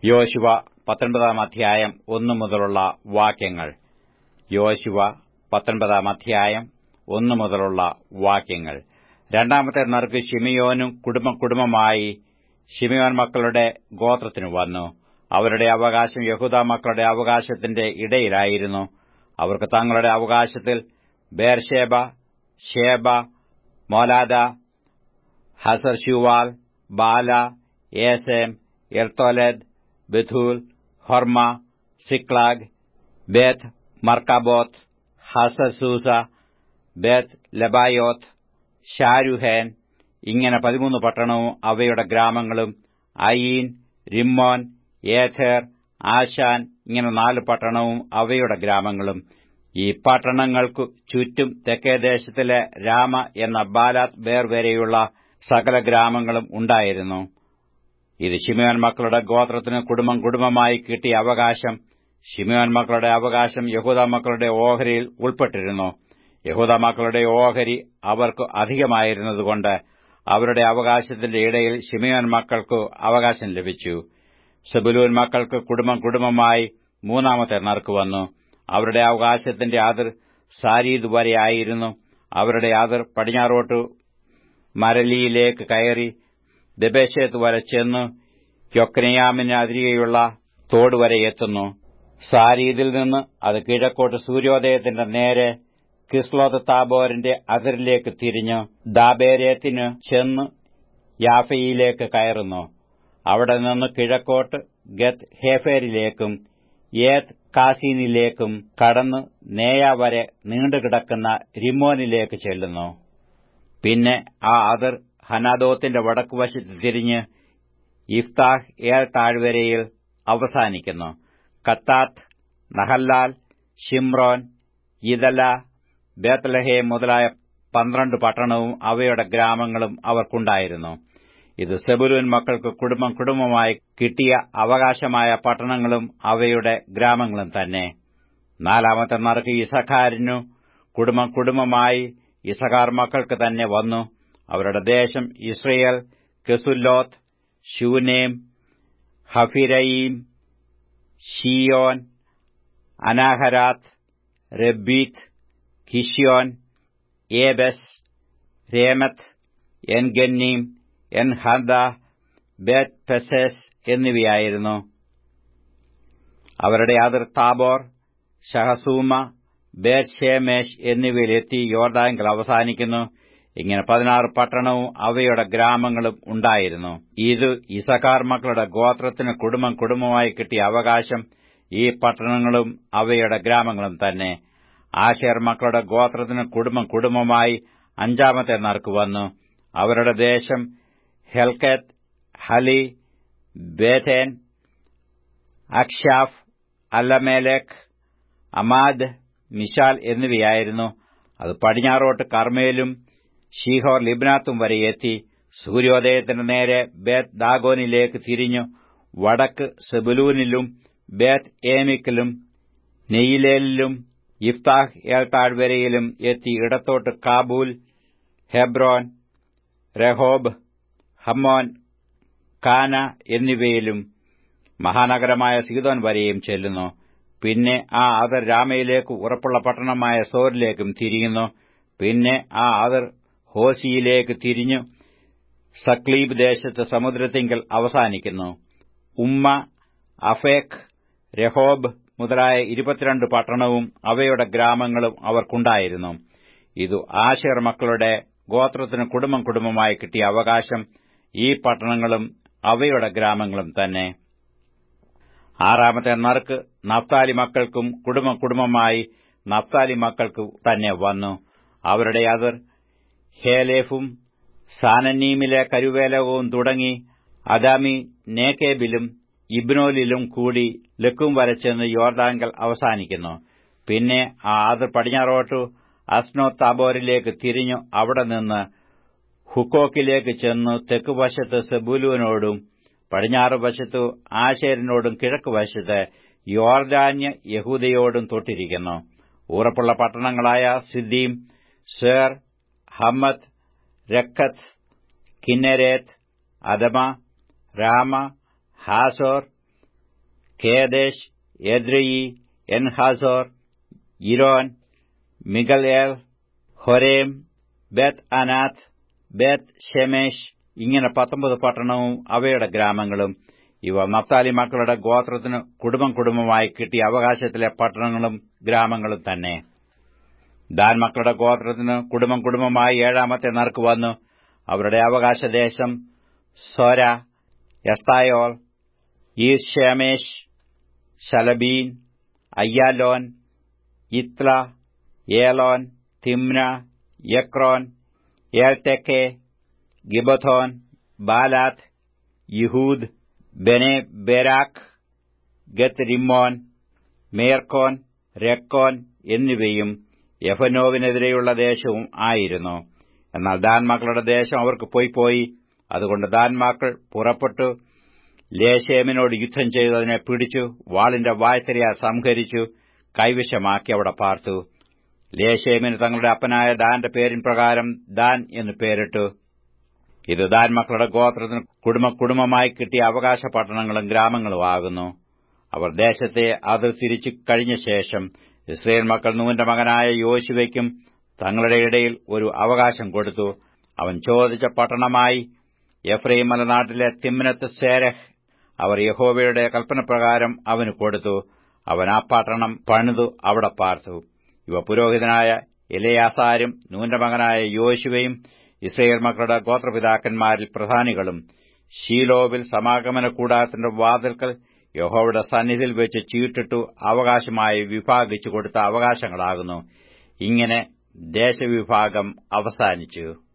യോശുവ പത്തൊൻപതാം അധ്യായം ഒന്നു മുതലുള്ള വാക്യങ്ങൾ യോശുവ പത്തൊൻപതാം അധ്യായം ഒന്നു മുതലുള്ള വാക്യങ്ങൾ രണ്ടാമത്തെ നറുക്ക് ഷിമിയോനും കുടുംബ കുടുംബമായി ഷിമിയോൻ മക്കളുടെ ഗോത്രത്തിനു വന്നു അവരുടെ അവകാശം യഹൂദ മക്കളുടെ അവകാശത്തിന്റെ ഇടയിലായിരുന്നു അവർക്ക് തങ്ങളുടെ അവകാശത്തിൽ ബേർഷേബ ഷേബ മോലാദ ഹസർ ഷുവാൽ ബാല ഏസേം എർത്തോലദ് ബഥൂൽ ഹൊർമ സിക്ലാഗ് ബേത്ത് മർക്കാബോത്ത് ഹസർ സൂസ ബേത്ത് ലബായോത്ത് ഷാരുഹേൻ ഇങ്ങനെ പതിമൂന്ന് പട്ടണവും അവയുടെ ഗ്രാമങ്ങളും അയീൻ റിമ്മോൻ ഏഥേർ ആശാൻ ഇങ്ങനെ നാല് പട്ടണവും അവയുടെ ഗ്രാമങ്ങളും ഈ പട്ടണങ്ങൾക്കു ചുറ്റും തെക്കേദേശത്തിലെ രാമ എന്ന ബാലാത് ബേർ വരെയുള്ള സകല ഗ്രാമങ്ങളും ഉണ്ടായിരുന്നു ഇത് ഷിമയോൻ മക്കളുടെ ഗോത്രത്തിന് കുടുംബം കുടുംബമായി കിട്ടിയ അവകാശം ഷിമയോൻ മക്കളുടെ അവകാശം യഹൂദ മക്കളുടെ ഓഹരിയിൽ ഉൾപ്പെട്ടിരുന്നു യഹൂദ മക്കളുടെ ഓഹരി അവർക്ക് അധികമായിരുന്നതുകൊണ്ട് അവരുടെ അവകാശത്തിന്റെ ഇടയിൽ ഷിമയോൻ മക്കൾക്കു അവകാശം ലഭിച്ചു സെബുലൂൻ മക്കൾക്ക് കുടുംബം കുടുംബമായി മൂന്നാമത്തെ നറുക്ക് വന്നു അവരുടെ അവകാശത്തിന്റെ അതിർ സാരീദ് വരെയായിരുന്നു അവരുടെ അതിർ പടിഞ്ഞാറോട്ട് മരലിയിലേക്ക് കയറി ദബേശത്ത് വരെ ചെന്ന് യൊക്നയാമിന് അതിരികെയുള്ള തോട് വരെ എത്തുന്നു സാരീദിൽ നിന്ന് അത് കിഴക്കോട്ട് സൂര്യോദയത്തിന്റെ നേരെ കിസ്ലോത്ത് താബോറിന്റെ അതിരിലേക്ക് തിരിഞ്ഞ് ദാബേരേത്തിന് ചെന്ന് യാഫയിലേക്ക് കയറുന്നു അവിടെ നിന്ന് കിഴക്കോട്ട് ഗത്ത് ഹേഫേരിലേക്കും ഏത് കാസീനിലേക്കും കടന്ന് നേയ വരെ നീണ്ടുകിടക്കുന്ന റിമോനിലേക്ക് ചെല്ലുന്നു പിന്നെ ആ അതിർ ഹനാദോത്തിന്റെ വടക്കുവശത്ത് തിരിഞ്ഞ് ഇഫ്താഹ് ഏൽ താഴ്വരയിൽ അവസാനിക്കുന്നു കത്താത്ത് നഹല്ലാൽ ഷിംറോൻ ഇദല ബേത്ലഹേ മുതലായ പന്ത്രണ്ട് പട്ടണവും അവയുടെ ഗ്രാമങ്ങളും അവർക്കുണ്ടായിരുന്നു ഇത് സെബുലൂൻ മക്കൾക്ക് കുടുംബം കുടുംബമായി കിട്ടിയ അവകാശമായ പട്ടണങ്ങളും അവയുടെ ഗ്രാമങ്ങളും തന്നെ നാലാമത്തെ നറുക്ക് ഇസഖാരിനു കുടുംബം കുടുംബമായി ഇസഖാർ മക്കൾക്ക് തന്നെ വന്നു അവരുടെ ദേശം ഇസ്രയേൽ കെസുല്ലോത്ത് ഷൂനേം ഹഫിരയീം ഷിയോൻ അനാഹരാത്ത് റബ്ബീത്ത് ഹിഷ്യോൻ ഏബസ് രേമത്ത് എൻഗന്നീം എൻഹദ ബേത് പെസേസ് എന്നിവയായിരുന്നു അവരുടെ അതിർ താബോർ ഷഹസൂമ ബേത് ഷേമേഷ് എന്നിവയിലെത്തി യോർദാങ്കിൽ അവസാനിക്കുന്നു ഇങ്ങനെ പതിനാറ് പട്ടണവും അവയുടെ ഗ്രാമങ്ങളും ഉണ്ടായിരുന്നു ഇത് ഇസക്കാർ മക്കളുടെ ഗോത്രത്തിന് കുടുംബം കുടുംബമായി കിട്ടിയ അവകാശം ഈ പട്ടണങ്ങളും അവയുടെ ഗ്രാമങ്ങളും തന്നെ ആശേർ മക്കളുടെ ഗോത്രത്തിന് കുടുംബം കുടുംബമായി അഞ്ചാമത്തെ നറുക്ക് വന്നു അവരുടെ ദേശം ഹെൽക്കത്ത് ഹലി ബേഥേൻ അക്ഷാഫ് അല്ലമേലേക്ക് അമാദ് മിഷാൽ എന്നിവയായിരുന്നു അത് പടിഞ്ഞാറോട്ട് കർമ്മയിലും ഷീഹോർ ലിബ്നാത്തും വരെ എത്തി സൂര്യോദയത്തിന് നേരെ ബേത്ത് ദാഗോനിലേക്ക് തിരിഞ്ഞു വടക്ക് സെബുലൂനിലും ബേത്ത് ഏമിക്കിലും നെയ്യിലേലിലും ഇഫ്താഹ് ഏൽ താഴ്വരയിലും എത്തി ഇടത്തോട്ട് കാബൂൽ ഹെബ്രോൻ രഹോബ് ഹമ്മോൻ കാന എന്നിവയിലും മഹാനഗരമായ സീതോൻ വരെയും ചെല്ലുന്നു പിന്നെ ആ അതിർ രാമയിലേക്ക് ഉറപ്പുള്ള പട്ടണമായ സോറിലേക്കും തിരിയുന്നു പിന്നെ ആ അതിർ ഹോസിയിലേക്ക് തിരിഞ്ഞു സക്ലീബ് ദേശത്ത് സമുദ്രത്തിങ്കൽ അവസാനിക്കുന്നു ഉമ്മ അഫേഖ് രഹോബ് മുതലായ ഇരുപത്തിരണ്ട് പട്ടണവും അവയുടെ ഗ്രാമങ്ങളും അവർക്കുണ്ടായിരുന്നു ഇതു ആശേർ മക്കളുടെ ഗോത്രത്തിന് കുടുംബം കുടുംബമായി കിട്ടിയ അവകാശം ഈ പട്ടണങ്ങളും അവയുടെ ഗ്രാമങ്ങളും തന്നെ ആറാമത്തെ നറുക്ക് നഫ്താലി മക്കൾക്കും കുടുംബ കുടുംബമായി നഫ്താലി മക്കൾക്ക് തന്നെ വന്നു അവരുടെ അതിർ ഹേലേഫും സാനന്നീമിലെ കരുവേലകവും തുടങ്ങി അദാമി നേക്കേബിലും ഇബ്നോലിലും കൂടി ലക്കും വരച്ചെന്ന് യോർദാങ്കൽ അവസാനിക്കുന്നു പിന്നെ ആ അതിർ പടിഞ്ഞാറോട്ടു അസ്നോ താബോറിലേക്ക് തിരിഞ്ഞു അവിടെ നിന്ന് ഹുക്കോക്കിലേക്ക് ചെന്നു തെക്കുവശത്ത് സെബുലുവിനോടും പടിഞ്ഞാറ് വശത്തു ആശേരിനോടും കിഴക്ക് വശത്ത് യോർദാന്യ യഹൂദയോടും തൊട്ടിരിക്കുന്നു ഉറപ്പുള്ള പട്ടണങ്ങളായ Ziddim Zer Hammath Rakkath Chinnereth Adamah Ramah Hazor Kedesh Edrei Enhazor Iron Migdalel Horem Beth Anath Beth Shemesh ഇങ്ങനെ പത്തൊമ്പത് പട്ടണവും അവയുടെ ഗ്രാമങ്ങളും ഇവ നഫ്താലി മക്കളുടെ ഗോത്രത്തിന് കുടുംബം കുടുംബമായി കിട്ടിയ അവകാശത്തിലെ പട്ടണങ്ങളും ഗ്രാമങ്ങളും തന്നെ ദാൻ മക്കളുടെ ഗോത്രത്തിന് കുടുംബം കുടുംബമായി ഏഴാമത്തെ നറുക്ക് വന്നു അവരുടെ അവകാശദേശം സോര എസ്തായോൾ ഈർഷേമേഷ് ശലബീൻ അയ്യാലോൻ ഇത്ല ഏലോൻ തിമ്ന യക്രോൻ ഏൽതെക്കെ ഗിബഥോൻ ബാലാത്ത് യഹൂദ് ബെനെ ബെരാക്ക് ഗത്ത് റിമ്മോൻ മേർക്കോൻ രക്കോൻ എന്നിവയും യഫനോവിനെതിരെയുള്ള ദേശവും ആയിരുന്നു എന്നാൽ ദാൻമാക്കളുടെ ദേശം അവർക്ക് പോയി പോയി അതുകൊണ്ട് ദാൻമാക്കൾ പുറപ്പെട്ടു ലേശേമിനോട് യുദ്ധം ചെയ്തു അതിനെ പിടിച്ചു വാളിന്റെ വായ്ത്തരയാ സംഹരിച്ചു കൈവശമാക്കി അവിടെ പാർത്തു ലേശേമിന് തങ്ങളുടെ അപ്പനായ ദാന്റെ പേരിൻ പ്രകാരം ദാൻ എന്ന് പേരിട്ടു ഇത് ദാൻ മക്കളുടെ ഗോത്രത്തിന് കുടുംബ കുടുംബമായി കിട്ടിയ അവകാശ പട്ടണങ്ങളും ഗ്രാമങ്ങളും ആകുന്നു അവർ ദേശത്തെ അതിർ തിരിച്ചു കഴിഞ്ഞ ശേഷം ഇസ്രയേൽ മക്കൾ നൂന്റെ മകനായ യോശുവയ്ക്കും തങ്ങളുടെ ഇടയിൽ ഒരു അവകാശം കൊടുത്തു അവൻ ചോദിച്ച പട്ടണമായി എഫ്രൈം മലനാട്ടിലെ തിമ്നത്ത് സേരഹ് അവർ യഹോവയുടെ കൽപ്പനപ്രകാരം അവന് കൊടുത്തു അവൻ ആ പട്ടണം പണിതു അവിടെ പാർത്തു ഇവ പുരോഹിതനായ ഇലയാസാരും നൂന്റെ മകനായ യോശുവയും ഇസ്രയേൽ മക്കളുടെ ഗോത്രപിതാക്കന്മാരിൽ പ്രധാനികളും ഷീലോവിൽ സമാഗമന കൂടാരത്തിന്റെ വാതിൽക്കൽ യഹോവയുടെ സന്നിധിയിൽ വെച്ച് ചീട്ടിട്ടു അവകാശമായി വിഭാഗിച്ചു കൊടുത്ത അവകാശങ്ങളാകുന്നു ഇങ്ങനെ ദേശവിഭാഗം അവസാനിച്ചു